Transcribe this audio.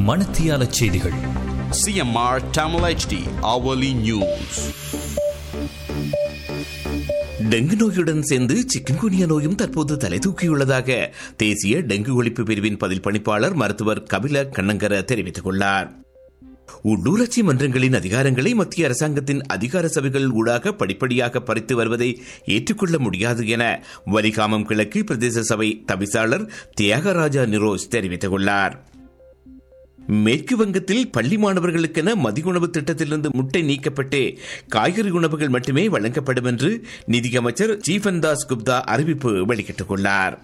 மணத்தியால செய்திகள் CMR Tamil HD hourly news. Dengue நோயுடன் சேர்ந்து சிக்கன்குனியா நோயும் தற்போது தலை தூக்கியுள்ளதாக தேசிய டெங்கு ஒழிப்பு பிரிவின் பதில் பணிப்பாளர் மருத்துவர் கபில கண்ணங்கர தெரிவித்துள்ளார் உள்ளூராட்சி மன்றங்களின் அதிகாரங்களை மத்திய அரசாங்கத்தின் அதிகார சபைகள் ஊடாக படிப்படியாக பறித்து வருவதை ஏற்றுக்கொள்ள முடியாது என வலிகாமம் கிழக்கு பிரதேச சபை தவிசாளர் தியாகராஜா நிரோஸ் தெரிவித்துள்ளார் மேற்கு வங்கத்தில் பள்ளி மாணவர்களுக்கென மதிய உணவு திட்டத்திலிருந்து முட்டை நீக்கப்பட்டு காய்கறி உணவுகள் மட்டுமே வழங்கப்படும் என்று நிதியமைச்சர் ஜீவன் தாஸ் குப்தா அறிவிப்பு வெளியிட்டுள்ளார்